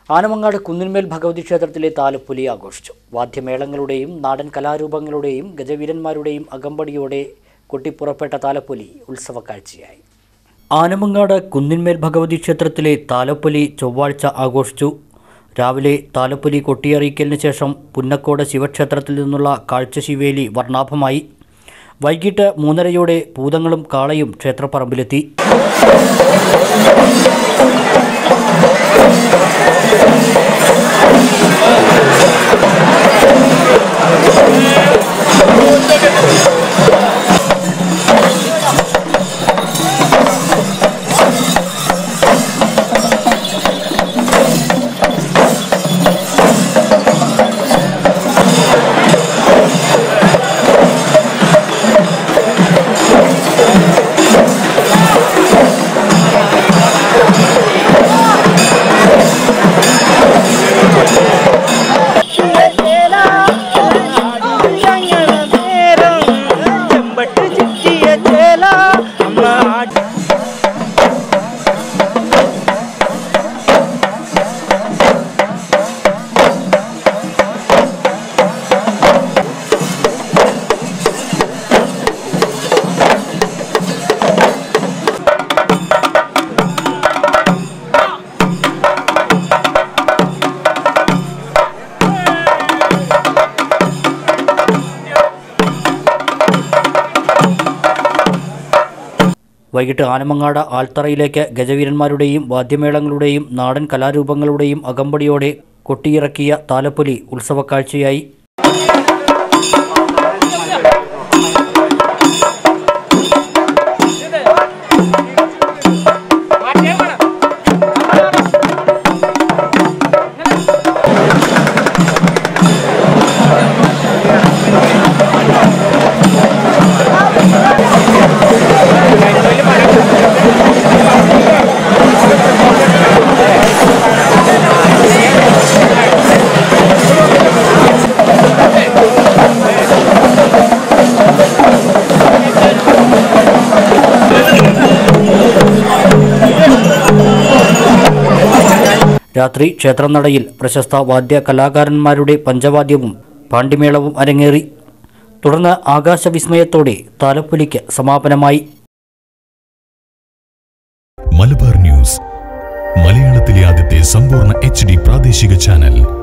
ആനമങ്ങാട് കുന്നിന്മേൽ ഭഗവതി ക്ഷേത്രത്തിലെ താലപ്പൊലി ആഘോഷിച്ചു വാദ്യമേളങ്ങളുടെയും നാടൻ കലാരൂപങ്ങളുടെയും ഗജവീരന്മാരുടെയും അകമ്പടിയോടെ കൊട്ടിപ്പുറപ്പെട്ട താലപ്പൊലി ഉത്സവ കാഴ്ചയായി ആനമങ്ങാട് കുന്നിന്മേൽ ഭഗവതി ക്ഷേത്രത്തിലെ താലപ്പൊലി ചൊവ്വാഴ്ച ആഘോഷിച്ചു രാവിലെ താലപ്പൊലി കൊട്ടിയറിയിക്കലിന് ശേഷം പുന്നക്കോട് ശിവക്ഷേത്രത്തിൽ നിന്നുള്ള കാഴ്ചശിവേലി വർണ്ണാഭമായി വൈകിട്ട് മൂന്നരയോടെ പൂതങ്ങളും കാളയും ക്ഷേത്രപ്പറമ്പിലെത്തി ചെമ്പട്ട് ചുറ്റിയ ചേല അമ്മ ആട്ടി വൈകിട്ട് ആനമങ്ങാട് ആൽത്തറയിലേക്ക് ഗജവീരന്മാരുടെയും വാദ്യമേളങ്ങളുടെയും നാടൻ കലാരൂപങ്ങളുടെയും അകമ്പടിയോടെ കൊട്ടിയിറക്കിയ താലപ്പൊലി ഉത്സവക്കാഴ്ചയായി രാത്രി ക്ഷേത്രനടയിൽ പ്രശസ്ത വാദ്യ കലാകാരന്മാരുടെ പഞ്ചവാദ്യവും പാണ്ടിമേളവും അരങ്ങേറി തുടർന്ന് ആകാശവിസ്മയത്തോടെ താലപ്പൊലിക്ക് സമാപനമായി മലബാർ ന്യൂസ് മലയാളത്തിലെ ആദ്യത്തെ സമ്പൂർണ്ണ എച്ച് ഡി പ്രാദേശിക ചാനൽ